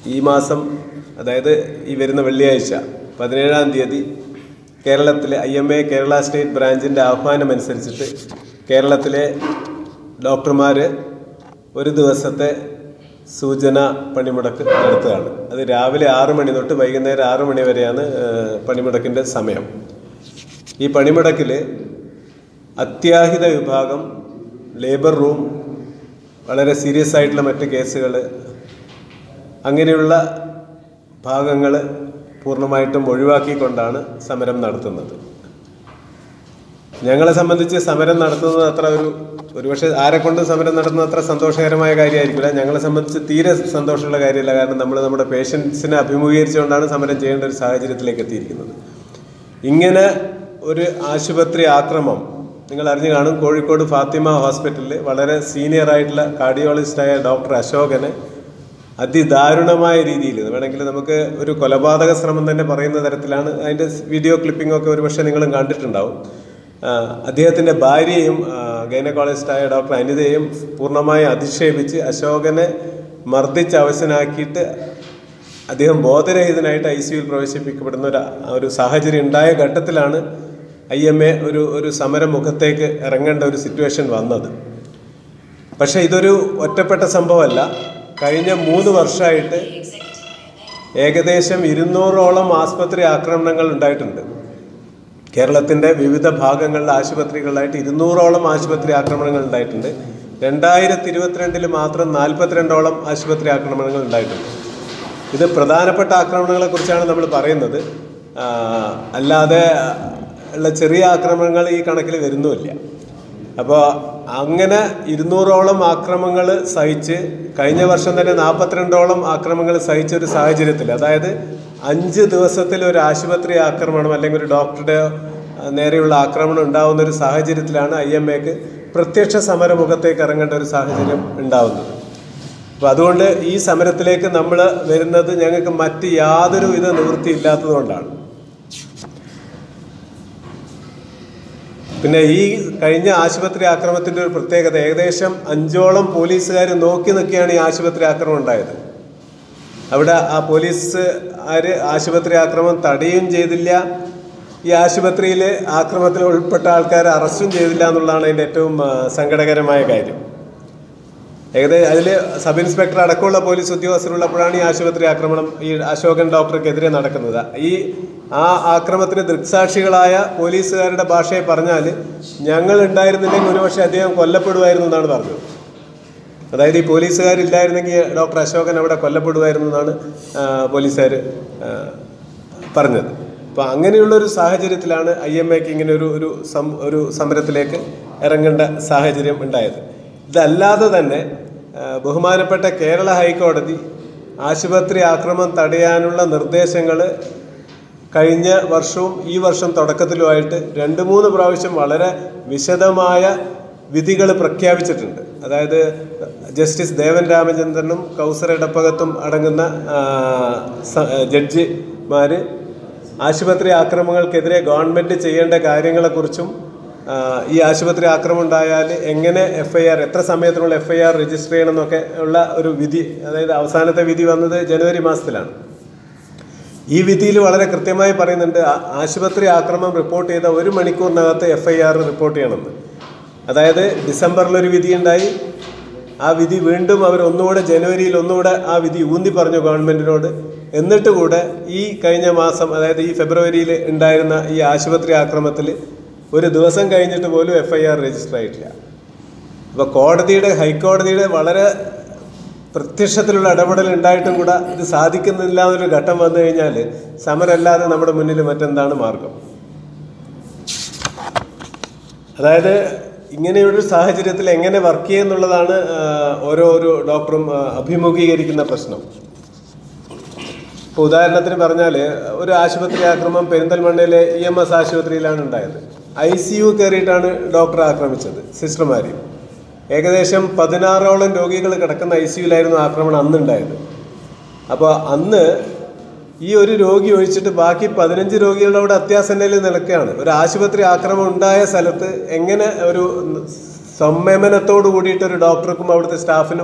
ഈ മാസം അതായത് ഈ വരുന്ന വെള്ളിയാഴ്ച പതിനേഴാം തീയതി കേരളത്തിലെ I M A Kerala state ബ്രാഞ്ചിൻ്റെ ആഹ്വാനം അനുസരിച്ചിട്ട് കേരളത്തിലെ ഡോക്ടർമാർ ഒരു ദിവസത്തെ സൂചന പണിമുടക്ക് നടത്തുകയാണ് അത് രാവിലെ ആറ് മണി തൊട്ട് വൈകുന്നേരം ആറ് മണി വരെയാണ് ഏഹ്, പണിമുടക്കിൻ്റെ സമയം ഈ പണിമുടക്കിൽ അത്യാഹിത വിഭാഗം ലേബർ റൂം വളരെ സീരിയസ് ആയിട്ടുള്ള മറ്റ് കേസുകൾ അങ്ങനെയുള്ള ഭാഗങ്ങൾ പൂർണ്ണമായിട്ടും ഒഴിവാക്കിക്കൊണ്ടാണ് സമരം നടത്തുന്നത് ഞങ്ങളെ സംബന്ധിച്ച് സമരം നടത്തുന്നത് അത്ര ഒരു ഒരുപക്ഷെ ആരെ കൊണ്ടും സമരം നടത്തുന്നത് അത്ര സന്തോഷകരമായ കാര്യമായിരിക്കില്ല ഞങ്ങളെ സംബന്ധിച്ച് തീരെ സന്തോഷമുള്ള കാര്യമില്ല കാരണം നമ്മൾ നമ്മുടെ പേഷ്യൻസിനെ അഭിമുഖീകരിച്ചുകൊണ്ടാണ് സമരം ചെയ്യേണ്ട ഒരു സാഹചര്യത്തിലേക്ക് എത്തിയിരിക്കുന്നത് ഇങ്ങനെ ഒരു ആശുപത്രി ആക്രമം നിങ്ങൾ അറിഞ്ഞു കാണും കോഴിക്കോട് ഫാത്തിമ ഹോസ്പിറ്റലിൽ വളരെ സീനിയർ ആയിട്ടുള്ള കാർഡിയോളജിസ്റ്റായ ഡോക്ടർ അശോകനെ അതിദാരുണമായ രീതിയിൽ വേണമെങ്കിൽ നമുക്ക് ഒരു കൊലപാതക ശ്രമം തന്നെ പറയുന്ന തരത്തിലാണ് അതിൻ്റെ വീഡിയോ ക്ലിപ്പിംഗ് ഒക്കെ ഒരുപക്ഷെ നിങ്ങളും കണ്ടിട്ടുണ്ടാവും ആ, അദ്ദേഹത്തിൻ്റെ ഭാര്യയും ഗൈനക്കോളജിസ്റ്റായ ഡോക്ടർ അനിതയും പൂർണ്ണമായി അധിക്ഷേപിച്ച് അശോകനെ മർദ്ദിച്ച് അവശനാക്കിയിട്ട് അദ്ദേഹം ബോധരഹിതനായിട്ട് ഐ സിയുയിൽ പ്രവേശിപ്പിക്കപ്പെടുന്ന ഒരു ഒരു സാഹചര്യം ഉണ്ടായ ഘട്ടത്തിലാണ് ഐ എം എ ഒരു ഒരു സമരമുഖത്തേക്ക് ഇറങ്ങേണ്ട ഒരു സിറ്റുവേഷൻ വന്നത് പക്ഷേ ഇതൊരു ഒറ്റപ്പെട്ട സംഭവമല്ല കഴിഞ്ഞ മൂന്ന് വർഷമായിട്ട് ഏകദേശം ഇരുന്നൂറോളം ആസ്പത്രി ആക്രമണങ്ങൾ ഉണ്ടായിട്ടുണ്ട് കേരളത്തിൻ്റെ വിവിധ ഭാഗങ്ങളിലെ ആശുപത്രികളിലായിട്ട് ഇരുന്നൂറോളം ആശുപത്രി ആക്രമണങ്ങൾ ഉണ്ടായിട്ടുണ്ട് രണ്ടായിരത്തി ഇരുപത്തിരണ്ടിൽ മാത്രം നാൽപ്പത്തിരണ്ടോളം ആശുപത്രി ആക്രമണങ്ങൾ ഉണ്ടായിട്ടുണ്ട് ഇത് പ്രധാനപ്പെട്ട ആക്രമണങ്ങളെ കുറിച്ചാണ് നമ്മൾ പറയുന്നത് ആ, അല്ലാതെ ഉള്ള ചെറിയ ആക്രമണങ്ങൾ ഈ കണക്കിൽ വരുന്നുമില്ല അപ്പോൾ അങ്ങനെ ഇരുന്നൂറോളം ആക്രമങ്ങൾ സഹിച്ച് കഴിഞ്ഞ വർഷം തന്നെ നാൽപ്പത്തിരണ്ടോളം ആക്രമണങ്ങൾ സഹിച്ച ഒരു സാഹചര്യത്തിൽ അതായത് അഞ്ച് ദിവസത്തിൽ ഒരു ആശുപത്രി ആക്രമണം അല്ലെങ്കിൽ ഒരു ഡോക്ടറുടെ ആ, നേരെയുള്ള ആക്രമണം ഉണ്ടാവുന്ന ഒരു സാഹചര്യത്തിലാണ് ഐ എം എക്ക് പ്രത്യക്ഷ സമരമുഖത്തേക്ക് ഇറങ്ങേണ്ട ഒരു സാഹചര്യം ഉണ്ടാവുന്നത് അപ്പോൾ അതുകൊണ്ട് ഈ സമരത്തിലേക്ക് നമ്മൾ വരുന്നത് ഞങ്ങൾക്ക് മറ്റ് യാതൊരു വിധ നിവൃത്തി ഇല്ലാത്തതുകൊണ്ടാണ് പിന്നെ ഈ കഴിഞ്ഞ ആശുപത്രി ആക്രമണത്തിൻ്റെ ഒരു പ്രത്യേകത ഏകദേശം അഞ്ചോളം പോലീസുകാർ നോക്കി നിൽക്കുകയാണ് ഈ ആശുപത്രി ആക്രമണം ഉണ്ടായത് അവിടെ ആ പോലീസുകാർ ആശുപത്രി ആക്രമണം തടയുകയും ചെയ്തില്ല ഈ ആശുപത്രിയിൽ ആക്രമണത്തിൽ ഉൾപ്പെട്ട ആൾക്കാരെ അറസ്റ്റും ചെയ്തില്ല എന്നുള്ളതാണ് അതിൻ്റെ ഏറ്റവും ആ, സങ്കടകരമായ കാര്യം ഏകദേശം അതിൽ സബ് ഇൻസ്പെക്ടർ അടക്കമുള്ള പോലീസ് ഉദ്യോഗസ്ഥരുള്ളപ്പോഴാണ് ഈ ആശുപത്രി ആക്രമണം ഈ അശോകൻ ഡോക്ടർക്കെതിരെ നടക്കുന്നത് ഈ ആ ആക്രമണത്തിന് ദൃക്സാക്ഷികളായ പോലീസുകാരുടെ ഭാഷയെ പറഞ്ഞാൽ ഞങ്ങൾ ഉണ്ടായിരുന്നില്ലെങ്കിൽ ഒരുപക്ഷെ അദ്ദേഹം കൊല്ലപ്പെടുമായിരുന്നു എന്നാണ് പറഞ്ഞത് അതായത് ഈ പോലീസുകാരില്ലായിരുന്നെങ്കിൽ ഡോക്ടർ അശോകൻ അവിടെ കൊല്ലപ്പെടുമായിരുന്നു എന്നാണ് പോലീസുകാർ പറഞ്ഞത് അപ്പോൾ അങ്ങനെയുള്ള ഒരു സാഹചര്യത്തിലാണ് ഐ എം എക്ക് ഇങ്ങനെ ഒരു ഒരു സം ഒരു സമരത്തിലേക്ക് ഇറങ്ങേണ്ട സാഹചര്യം ഉണ്ടായത് ഇതല്ലാതെ തന്നെ ആ, ബഹുമാനപ്പെട്ട കേരള ഹൈക്കോടതി ആശുപത്രി ആക്രമണം തടയാനുള്ള നിർദ്ദേശങ്ങൾ കഴിഞ്ഞ വർഷവും ഈ വർഷം തുടക്കത്തിലുമായിട്ട് രണ്ട് മൂന്ന് പ്രാവശ്യം വളരെ വിശദമായ വിധികൾ പ്രഖ്യാപിച്ചിട്ടുണ്ട് അതായത് ജസ്റ്റിസ് ദേവൻ രാമചന്ദ്രനും കൗസർ എടപ്പകത്തും അടങ്ങുന്ന ആ, സ- ജഡ്ജിമാർ ആശുപത്രി ആക്രമണങ്ങൾക്കെതിരെ ഗവൺമെൻറ് ചെയ്യേണ്ട കാര്യങ്ങളെക്കുറിച്ചും ആ, ഈ ആശുപത്രി ആക്രമണം ഉണ്ടായാൽ എങ്ങനെ എഫ് ഐ ആർ എത്ര സമയത്തിനുള്ള എഫ് ഐ ആർ രജിസ്റ്റർ ചെയ്യണം എന്നൊക്കെ ഉള്ള ഒരു വിധി അതായത് അവസാനത്തെ വിധി വന്നത് ജനുവരി മാസത്തിലാണ് ഈ വിധിയിൽ വളരെ കൃത്യമായി പറയുന്നുണ്ട് ആ- ആശുപത്രി ആക്രമണം റിപ്പോർട്ട് ചെയ്ത ഒരു മണിക്കൂറിനകത്ത് എഫ് ഐ ആർ റിപ്പോർട്ട് ചെയ്യണമെന്ന് അതായത് ഡിസംബറിലൊരു വിധി ഉണ്ടായി ആ വിധി വീണ്ടും അവർ ഒന്നുകൂടെ ജനുവരിയിൽ ഒന്നുകൂടെ ആ വിധി ഊന്നി പറഞ്ഞു ഗവൺമെൻറ്റിനോട് എന്നിട്ട് കൂടെ ഈ കഴിഞ്ഞ മാസം അതായത് ഈ ഫെബ്രുവരിയിൽ ഉണ്ടായിരുന്ന ഈ ആശുപത്രി ആക്രമണത്തിൽ ഒരു ദിവസം കഴിഞ്ഞിട്ട് പോലും എഫ് ഐ ആർ രജിസ്റ്റർ ആയിട്ടില്ല അപ്പോൾ കോടതിയുടെ ഹൈക്കോടതിയുടെ വളരെ പ്രത്യക്ഷത്തിലുള്ള ഇടപെടൽ ഉണ്ടായിട്ടും കൂടെ ഇത് സാധിക്കുന്നില്ല എന്നൊരു ഘട്ടം വന്നു കഴിഞ്ഞാൽ സമരമല്ലാതെ നമ്മുടെ മുന്നിൽ മറ്റെന്താണ് മാർഗം അതായത് ഇങ്ങനെയൊരു സാഹചര്യത്തിൽ എങ്ങനെ വർക്ക് ചെയ്യുന്നുള്ളതാണ് ആ, ഓരോ ഒരു ഡോക്ടറും ആ, അഭിമുഖീകരിക്കുന്ന പ്രശ്നം ഇപ്പോൾ ഉദാഹരണത്തിന് പറഞ്ഞാൽ ഒരു ആശുപത്രി ആക്രമണം പെരിന്തൽമണ്ണയിലെ ഇ എം എസ് ആശുപത്രിയിലാണ് ഉണ്ടായത് ഐ സി യു കയറിയിട്ടാണ് ഡോക്ടറെ ആക്രമിച്ചത് സിസ്റ്റർമാർ ഏകദേശം പതിനാറോളം രോഗികൾ കിടക്കുന്ന ഐ സിയുലായിരുന്നു ആക്രമണം അന്നുണ്ടായത് അപ്പോൾ അന്ന് ഈ ഒരു രോഗി ഒഴിച്ചിട്ട് ബാക്കി പതിനഞ്ച് രോഗികളുടെ അവിടെ അത്യാസന്നയിൽ നിൽക്കുകയാണ് ഒരു ആശുപത്രി ആക്രമണം ഉണ്ടായ സ്ഥലത്ത് എങ്ങനെ ഒരു സംയമനത്തോട് കൂടിയിട്ട് ഒരു ഡോക്ടർക്കും അവിടുത്തെ സ്റ്റാഫിനും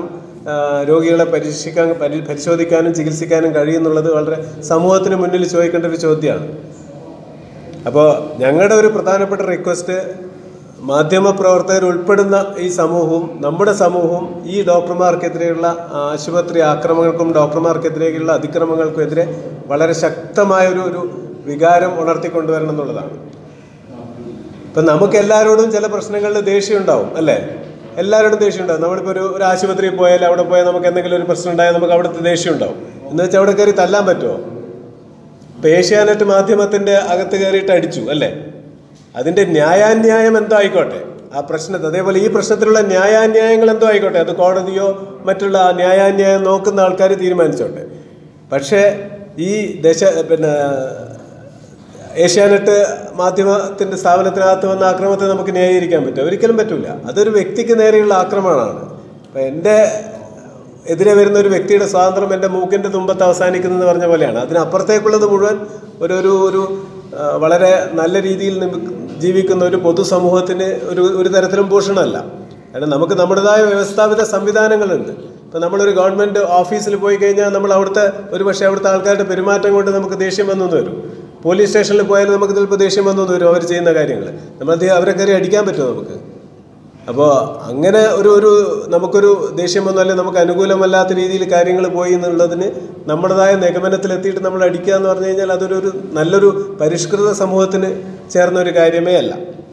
ആ, രോഗികളെ പരീക്ഷിക്കാൻ പരി പരിശോധിക്കാനും ചികിത്സിക്കാനും കഴിയുന്നുള്ളത് വളരെ സമൂഹത്തിന് മുന്നിൽ ചോദിക്കേണ്ട ഒരു ചോദ്യമാണ് അപ്പോൾ ഞങ്ങളുടെ ഒരു പ്രധാനപ്പെട്ട റിക്വസ്റ്റ് മാധ്യമപ്രവർത്തകർ ഉൾപ്പെടുന്ന ഈ സമൂഹവും നമ്മുടെ സമൂഹവും ഈ ഡോക്ടർമാർക്കെതിരെയുള്ള ആശുപത്രി ആക്രമണങ്ങൾക്കും ഡോക്ടർമാർക്കെതിരെയുള്ള അതിക്രമങ്ങൾക്കും എതിരെ വളരെ ശക്തമായ ഒരു ഒരു വികാരം ഉണർത്തിക്കൊണ്ടുവരണം എന്നുള്ളതാണ് ഇപ്പം നമുക്ക് എല്ലാവരോടും ചില പ്രശ്നങ്ങളിൽ ദേഷ്യം ഉണ്ടാവും അല്ലേ എല്ലാവരോടും ദേഷ്യം ഉണ്ടാവും നമ്മളിപ്പോൾ ഒരു ഒരു ആശുപത്രിയിൽ പോയാൽ അവിടെ പോയാൽ നമുക്ക് എന്തെങ്കിലും ഒരു പ്രശ്നം ഉണ്ടായാൽ നമുക്ക് അവിടുത്തെ ദേഷ്യം ഉണ്ടാവും എന്ന് വെച്ചാൽ അവിടെ കയറി തല്ലാൻ പറ്റുമോ ഇപ്പം ഏഷ്യാനെറ്റ് മാധ്യമത്തിൻ്റെ അകത്ത് കയറിയിട്ട് അടിച്ചു അല്ലേ അതിൻ്റെ ന്യായാന്യായം എന്തോ ആയിക്കോട്ടെ ആ പ്രശ്നത്തെ അതേപോലെ ഈ പ്രശ്നത്തിലുള്ള ന്യായാന്യായങ്ങൾ എന്തോ ആയിക്കോട്ടെ അത് കോടതിയോ മറ്റുള്ള ആ ന്യായാന്യായം നോക്കുന്ന ആൾക്കാർ തീരുമാനിച്ചോട്ടെ പക്ഷേ ഈ ദശ പിന്നെ ഏഷ്യാനെറ്റ് മാധ്യമത്തിൻ്റെ സ്ഥാപനത്തിനകത്ത് വന്ന ആക്രമണത്തെ നമുക്ക് ന്യായീകരിക്കാൻ പറ്റും ഒരിക്കലും പറ്റില്ല അതൊരു വ്യക്തിക്ക് നേരെയുള്ള ആക്രമണമാണ് അപ്പം എൻ്റെ എതിരെ വരുന്ന ഒരു വ്യക്തിയുടെ സ്വാതന്ത്ര്യം എൻ്റെ മൂക്കിൻ്റെ തുമ്പത്ത് അവസാനിക്കുന്നതെന്ന് പറഞ്ഞ പോലെയാണ് അതിനപ്പുറത്തേക്കുള്ളത് മുഴുവൻ ഒരു ഒരു ഒരു ആ, വളരെ നല്ല രീതിയിൽ നിമി- ജീവിക്കുന്ന ഒരു പൊതുസമൂഹത്തിന് ഒരു ഒരു തരത്തിലും ഭൂഷണമല്ല കാരണം നമുക്ക് നമ്മുടേതായ വ്യവസ്ഥാപിത സംവിധാനങ്ങളുണ്ട് ഇപ്പം നമ്മളൊരു ഗവൺമെൻറ് ഓഫീസിൽ പോയി കഴിഞ്ഞാൽ നമ്മൾ അവിടുത്തെ ഒരു പക്ഷേ അവിടുത്തെ ആൾക്കാരുടെ പെരുമാറ്റം കൊണ്ട് നമുക്ക് ദേഷ്യം വന്നു വരും പോലീസ് സ്റ്റേഷനിൽ പോയാൽ നമുക്ക് ചിലപ്പോൾ ദേഷ്യം വന്നു വരും അവർ ചെയ്യുന്ന കാര്യങ്ങൾ നമ്മൾ അവരെ കയറി അടിക്കാൻ പറ്റുമോ നമുക്ക് അപ്പോൾ അങ്ങനെ ഒരു ഒരു നമുക്കൊരു ദേഷ്യം വന്നു അല്ലെങ്കിൽ നമുക്ക് അനുകൂലമല്ലാത്ത രീതിയിൽ കാര്യങ്ങൾ പോയി എന്നുള്ളതിന് നമ്മുടേതായ നിഗമനത്തിലെത്തിയിട്ട് നമ്മൾ അടിക്കുക എന്ന് പറഞ്ഞു കഴിഞ്ഞാൽ അതൊരു ഒരു നല്ലൊരു പരിഷ്കൃത സമൂഹത്തിന് ചേർന്ന ഒരു കാര്യമേ അല്ല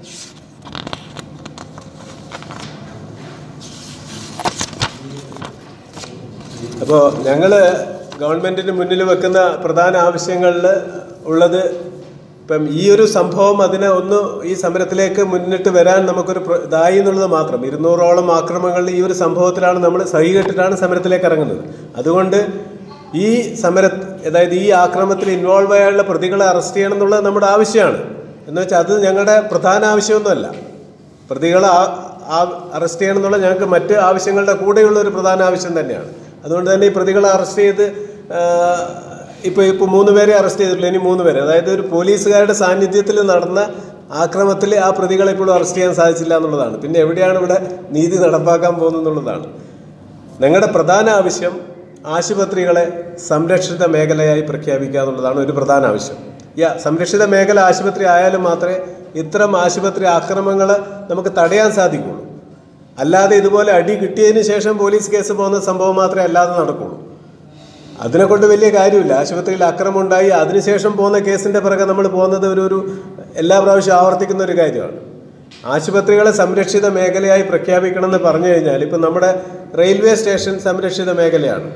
അപ്പോൾ ഞങ്ങൾ ഗവൺമെൻറ്റിന് മുന്നിൽ വെക്കുന്ന പ്രധാന ആവശ്യങ്ങളിൽ ഉള്ളത് ഇപ്പം ഈ ഒരു സംഭവം അതിനെ ഒന്ന് ഈ സമരത്തിലേക്ക് മുന്നിട്ട് വരാൻ നമുക്കൊരു പ്ര- ഇതായി എന്നുള്ളത് മാത്രം ഇരുന്നൂറോളം ആക്രമണങ്ങളിൽ ഈ ഒരു സംഭവത്തിലാണ് നമ്മൾ സഹികെട്ടിട്ടാണ് സമരത്തിലേക്ക് ഇറങ്ങുന്നത് അതുകൊണ്ട് ഈ സമര അതായത് ഈ ആക്രമണത്തിൽ ഇൻവോൾവ് ആയുള്ള പ്രതികളെ അറസ്റ്റ് ചെയ്യണം എന്നുള്ളത് നമ്മുടെ ആവശ്യമാണ് എന്ന് വെച്ചാൽ അത് ഞങ്ങളുടെ പ്രധാന ആവശ്യമൊന്നുമല്ല പ്രതികളെ ആ- ആ- അറസ്റ്റ് ചെയ്യണം എന്നുള്ള ഞങ്ങൾക്ക് മറ്റ് ആവശ്യങ്ങളുടെ കൂടെയുള്ള ഒരു പ്രധാന ആവശ്യം തന്നെയാണ് അതുകൊണ്ട് തന്നെ ഈ പ്രതികളെ അറസ്റ്റ് ചെയ്ത് ഇപ്പോൾ ഇപ്പോൾ മൂന്ന് പേരെ അറസ്റ്റ് ചെയ്തിട്ടുള്ളൂ ഇനി മൂന്ന് പേരെ അതായത് ഒരു പോലീസുകാരുടെ സാന്നിധ്യത്തിൽ നടന്ന ആക്രമണത്തിൽ ആ പ്രതികളെ ഇപ്പോഴും അറസ്റ്റ് ചെയ്യാൻ സാധിച്ചില്ല എന്നുള്ളതാണ് പിന്നെ എവിടെയാണ് ഇവിടെ നീതി നടപ്പാക്കാൻ പോകുന്നത് എന്നുള്ളതാണ് ഞങ്ങളുടെ പ്രധാന ആവശ്യം ആശുപത്രികളെ സംരക്ഷിത മേഖലയായി പ്രഖ്യാപിക്കുക എന്നുള്ളതാണ് ഒരു പ്രധാന ആവശ്യം യാ സംരക്ഷിത മേഖല ആശുപത്രി ആയാലും മാത്രമേ ഇത്തരം ആശുപത്രി ആക്രമണങ്ങൾ നമുക്ക് തടയാൻ സാധിക്കുള്ളൂ അല്ലാതെ ഇതുപോലെ അടി കിട്ടിയതിന് ശേഷം പോലീസ് കേസ് പോകുന്ന സംഭവം മാത്രമേ അല്ലാതെ നടക്കുള്ളൂ അതിനെ കൊണ്ട് വലിയ കാര്യമില്ല ആശുപത്രിയിൽ അക്രമം ഉണ്ടായി അതിനുശേഷം പോകുന്ന കേസിൻ്റെ പിറകെ നമ്മൾ പോകുന്നത് ഒരു ഒരു എല്ലാ പ്രാവശ്യവും ആവർത്തിക്കുന്ന ഒരു കാര്യമാണ് ആശുപത്രികളെ സംരക്ഷിത മേഖലയായി പ്രഖ്യാപിക്കണമെന്ന് പറഞ്ഞു കഴിഞ്ഞാൽ ഇപ്പം നമ്മുടെ റെയിൽവേ സ്റ്റേഷൻ സംരക്ഷിത മേഖലയാണ്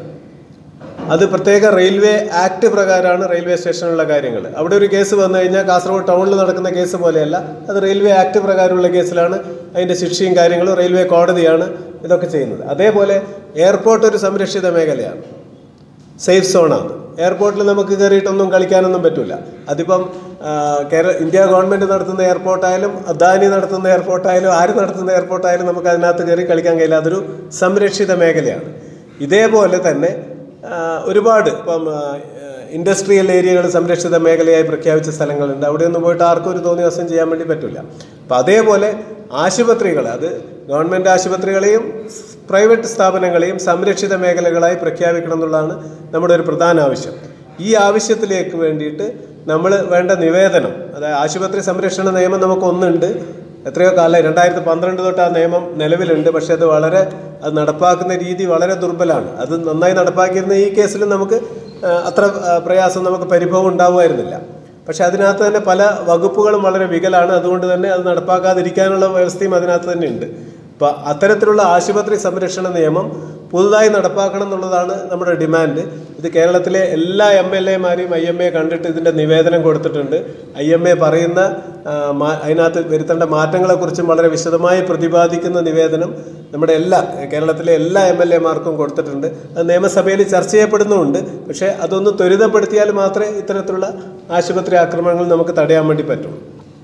അത് പ്രത്യേക റെയിൽവേ ആക്ട് പ്രകാരമാണ് റെയിൽവേ സ്റ്റേഷനിലുള്ള കാര്യങ്ങൾ അവിടെ ഒരു കേസ് വന്നു കഴിഞ്ഞാൽ കാസർഗോഡ് ടൗണിൽ നടക്കുന്ന കേസ് പോലെയല്ല അത് റെയിൽവേ ആക്ട് പ്രകാരമുള്ള കേസിലാണ് അതിൻ്റെ ശിക്ഷയും കാര്യങ്ങളും റെയിൽവേ കോടതിയാണ് ഇതൊക്കെ ചെയ്യുന്നത് അതേപോലെ എയർപോർട്ട് ഒരു സംരക്ഷിത മേഖലയാണ് സേഫ് സോണാണ് എയർപോർട്ടിൽ നമുക്ക് കയറിയിട്ടൊന്നും കളിക്കാനൊന്നും പറ്റില്ല അതിപ്പം ആ, കേരള ഇന്ത്യ ഗവൺമെൻറ് നടത്തുന്ന എയർപോർട്ടായാലും അദാനി നടത്തുന്ന എയർപോർട്ടായാലും ആര് നടത്തുന്ന എയർപോർട്ടായാലും നമുക്ക് അതിനകത്ത് കയറി കളിക്കാൻ കഴിയില്ല അതൊരു സംരക്ഷിത മേഖലയാണ് ഇതേപോലെ തന്നെ ആ, ഒരുപാട് ഇപ്പം ഇൻഡസ്ട്രിയൽ ഏരിയകൾ സംരക്ഷിത മേഖലയായി പ്രഖ്യാപിച്ച സ്ഥലങ്ങളുണ്ട് അവിടെയൊന്നും പോയിട്ട് ആർക്കും ഒരു തോന്നിയ ദിവസം ചെയ്യാൻ വേണ്ടി പറ്റില്ല അപ്പം അതേപോലെ ആശുപത്രികൾ അത് ഗവൺമെൻറ് ആശുപത്രികളെയും പ്രൈവറ്റ് സ്ഥാപനങ്ങളെയും സംരക്ഷിത മേഖലകളായി പ്രഖ്യാപിക്കണം എന്നുള്ളതാണ് നമ്മുടെ ഒരു പ്രധാന ആവശ്യം ഈ ആവശ്യത്തിലേക്ക് വേണ്ടിയിട്ട് നമ്മൾ വേണ്ട നിവേദനം അതായത് ആശുപത്രി സംരക്ഷണ നിയമം നമുക്ക് ഒന്നുണ്ട് എത്രയോ കാലം രണ്ടായിരത്തി പന്ത്രണ്ട് തൊട്ട് ആ നിയമം നിലവിലുണ്ട് പക്ഷേ അത് വളരെ അത് നടപ്പാക്കുന്ന രീതി വളരെ ദുർബലമാണ് അത് നന്നായി നടപ്പാക്കിയിരുന്ന ഈ കേസിലും നമുക്ക് ആ, അത്ര ആ, പ്രയാസം നമുക്ക് പരിഭവം ഉണ്ടാവുമായിരുന്നില്ല പക്ഷെ അതിനകത്ത് തന്നെ പല വകുപ്പുകളും വളരെ വികലാണ് അതുകൊണ്ട് തന്നെ അത് നടപ്പാക്കാതിരിക്കാനുള്ള വ്യവസ്ഥയും അതിനകത്ത് തന്നെ ഉണ്ട് അപ്പോൾ അത്തരത്തിലുള്ള ആശുപത്രി സംരക്ഷണ നിയമം പുതുതായി നടപ്പാക്കണം എന്നുള്ളതാണ് നമ്മുടെ ഡിമാൻഡ് ഇത് കേരളത്തിലെ എല്ലാ എം എൽ എമാരെയും ഐ എം എ കണ്ടിട്ട് ഇതിൻ്റെ നിവേദനം കൊടുത്തിട്ടുണ്ട് ഐ എം എ പറയുന്ന ആ, മാ- അതിനകത്ത് വരുത്തേണ്ട മാറ്റങ്ങളെക്കുറിച്ചും വളരെ വിശദമായി പ്രതിപാദിക്കുന്ന നിവേദനം നമ്മുടെ എല്ലാ കേരളത്തിലെ എല്ലാ എം എൽ എമാർക്കും കൊടുത്തിട്ടുണ്ട് അത് നിയമസഭയിൽ ചർച്ച ചെയ്യപ്പെടുന്നുമുണ്ട് പക്ഷേ അതൊന്ന് ത്വരിതപ്പെടുത്തിയാൽ മാത്രമേ ഇത്തരത്തിലുള്ള ആശുപത്രി ആക്രമണങ്ങൾ നമുക്ക് തടയാൻ വേണ്ടി പറ്റുള്ളൂ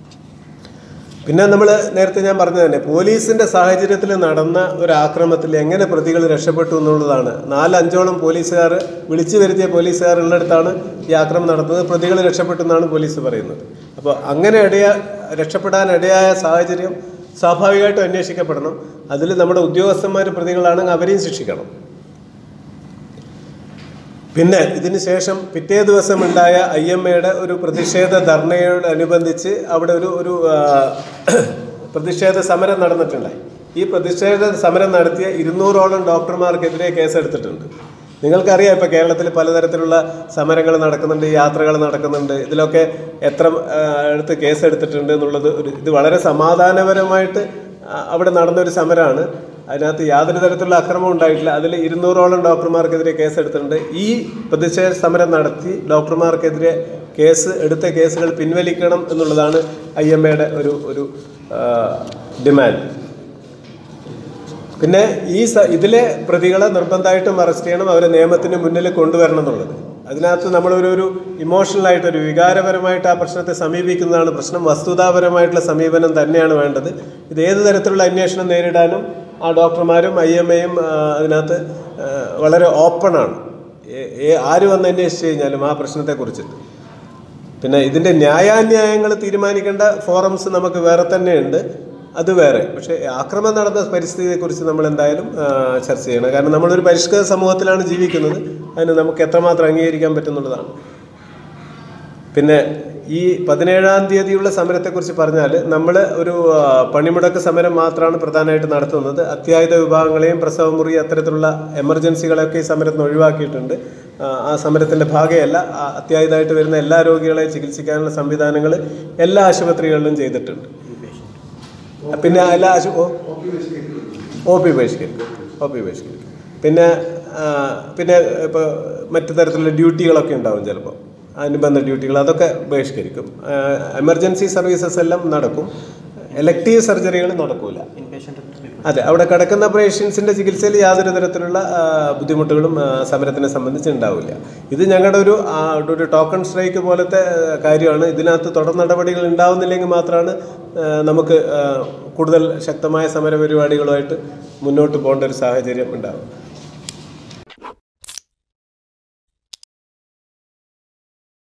പിന്നെ നമ്മൾ നേരത്തെ ഞാൻ പറഞ്ഞു തന്നെ പോലീസിന്റെ സാഹചര്യത്തിൽ നടന്ന ഒരു ആക്രമണത്തിൽ എങ്ങനെ പ്രതികൾ രക്ഷപ്പെട്ടു എന്നുള്ളതാണ് നാലഞ്ചോളം പോലീസുകാർ വിളിച്ചു വരുത്തിയ പോലീസുകാർ ഉള്ളിടത്താണ് ഈ ആക്രമണം നടന്നത് പ്രതികൾ രക്ഷപ്പെട്ടു എന്നാണ് പോലീസ് പറയുന്നത് അപ്പോൾ അങ്ങനെ ഇടയ രക്ഷപ്പെടാൻ ഇടയായ സാഹചര്യം സ്വാഭാവികമായിട്ടും അന്വേഷിക്കപ്പെടണം അതിൽ നമ്മുടെ ഉദ്യോഗസ്ഥന്മാർ പ്രതികളാണെങ്കിൽ അവരെയും ശിക്ഷിക്കണം പിന്നെ ഇതിന് ശേഷം പിറ്റേ ദിവസം ഉണ്ടായ ഐ എം എയുടെ ഒരു പ്രതിഷേധ ധർണയോടനുബന്ധിച്ച് അവിടെ ഒരു ഒരു ആ, പ്രതിഷേധ സമരം നടന്നിട്ടുണ്ടായി ഈ പ്രതിഷേധ സമരം നടത്തിയ ഇരുന്നൂറോളം ഡോക്ടർമാർക്കെതിരെ കേസെടുത്തിട്ടുണ്ട് നിങ്ങൾക്കറിയാം ഇപ്പോൾ കേരളത്തിൽ പലതരത്തിലുള്ള സമരങ്ങൾ നടക്കുന്നുണ്ട് യാത്രകൾ നടക്കുന്നുണ്ട് ഇതിലൊക്കെ എത്ര ആ, അടുത്ത് കേസെടുത്തിട്ടുണ്ട് എന്നുള്ളത് ഒരു ഇത് വളരെ സമാധാനപരമായിട്ട് ആ, അവിടെ നടന്നൊരു സമരമാണ് അതിനകത്ത് യാതൊരു തരത്തിലുള്ള അക്രമം ഉണ്ടായിട്ടില്ല അതിൽ ഇരുന്നൂറോളം ഡോക്ടർമാർക്കെതിരെ കേസെടുത്തിട്ടുണ്ട് ഈ പ്രതിഷേധ സമരം നടത്തി ഡോക്ടർമാർക്കെതിരെ കേസ് എടുത്ത കേസുകൾ പിൻവലിക്കണം എന്നുള്ളതാണ് ഐ എം എയുടെ ഒരു ഒരു ആ, ഡിമാൻഡ് പിന്നെ ഈ സ- ഇതിലെ പ്രതികളെ നിർബന്ധമായിട്ടും അറസ്റ്റ് ചെയ്യണം അവരെ നിയമത്തിന് മുന്നിൽ കൊണ്ടുവരണം എന്നുള്ളത് അതിനകത്ത് നമ്മളൊരു ഒരു ഇമോഷണലായിട്ട് ഒരു വികാരപരമായിട്ട് ആ പ്രശ്നത്തെ സമീപിക്കുന്നതാണ് പ്രശ്നം വസ്തുതാപരമായിട്ടുള്ള സമീപനം തന്നെയാണ് വേണ്ടത് ഇത് ഏത് തരത്തിലുള്ള അന്വേഷണം നേരിടാനും ആ ഡോക്ടർമാരും ഐ എം എയും അതിനകത്ത് ആ, വളരെ ഓപ്പണാണ് ഏ- ഏ- ആര് വന്ന് അന്വേഷിച്ച് കഴിഞ്ഞാലും ആ പ്രശ്നത്തെക്കുറിച്ചിട്ട് പിന്നെ ഇതിൻ്റെ ന്യായാന്യായങ്ങൾ തീരുമാനിക്കേണ്ട ഫോറംസ് നമുക്ക് വേറെ തന്നെയുണ്ട് അത് വേറെ പക്ഷേ ആക്രമണം നടന്ന പരിസ്ഥിതിയെക്കുറിച്ച് നമ്മൾ എന്തായാലും ആ, ചർച്ച ചെയ്യണം കാരണം നമ്മളൊരു പരിഷ്കൃത സമൂഹത്തിലാണ് ജീവിക്കുന്നത് അതിന് നമുക്ക് എത്രമാത്രം അംഗീകരിക്കാൻ പറ്റുന്നുള്ളതാണ് പിന്നെ ഈ പതിനേഴാം തീയതിയുള്ള സമരത്തെക്കുറിച്ച് പറഞ്ഞാൽ നമ്മൾ ഒരു ആ, പണിമുടക്ക് സമരം മാത്രമാണ് പ്രധാനമായിട്ട് നടത്തുന്നത് അത്യാഹിത വിഭാഗങ്ങളെയും പ്രസവമുറി അത്തരത്തിലുള്ള എമർജൻസികളെയൊക്കെ ഈ സമരത്തിന് ഒഴിവാക്കിയിട്ടുണ്ട് ആ, ആ സമരത്തിൻ്റെ ഭാഗമല്ല ആ അത്യാഹിതമായിട്ട് വരുന്ന എല്ലാ രോഗികളെയും ചികിത്സിക്കാനുള്ള സംവിധാനങ്ങൾ എല്ലാ ആശുപത്രികളിലും ചെയ്തിട്ടുണ്ട് പിന്നെ എല്ലാ ആശു ഓ ഒ പി ബഹിഷ്കരിക്കും ഒ പി ബഹിഷ്കരിക്കും പിന്നെ ആ, പിന്നെ ഇപ്പോൾ മറ്റു തരത്തിലുള്ള ഡ്യൂട്ടികളൊക്കെ ഉണ്ടാവും ചിലപ്പോൾ അനുബന്ധ ഡ്യൂട്ടികൾ അതൊക്കെ ബഹിഷ്കരിക്കും എമർജൻസി സർവീസസ് എല്ലാം നടക്കും എലക്റ്റീവ് സർജറികൾ നടക്കൂല അതെ അവിടെ കിടക്കുന്ന പേഷ്യൻസിൻ്റെ ചികിത്സയിൽ യാതൊരു തരത്തിലുള്ള ആ, ബുദ്ധിമുട്ടുകളും ആ, സമരത്തിനെ സംബന്ധിച്ച് ഉണ്ടാവില്ല ഇത് ഞങ്ങളുടെ ഒരു ആ, ഒരു ടോക്കൺ സ്ട്രൈക്ക് പോലത്തെ ആ, കാര്യമാണ് ഇതിനകത്ത് തുടർ നടപടികൾ ഉണ്ടാവുന്നില്ലെങ്കിൽ മാത്രമാണ് ആ, നമുക്ക് ആ, കൂടുതൽ ശക്തമായ സമര പരിപാടികളുമായിട്ട് മുന്നോട്ട് പോകേണ്ട ഒരു സാഹചര്യം ഉണ്ടാവും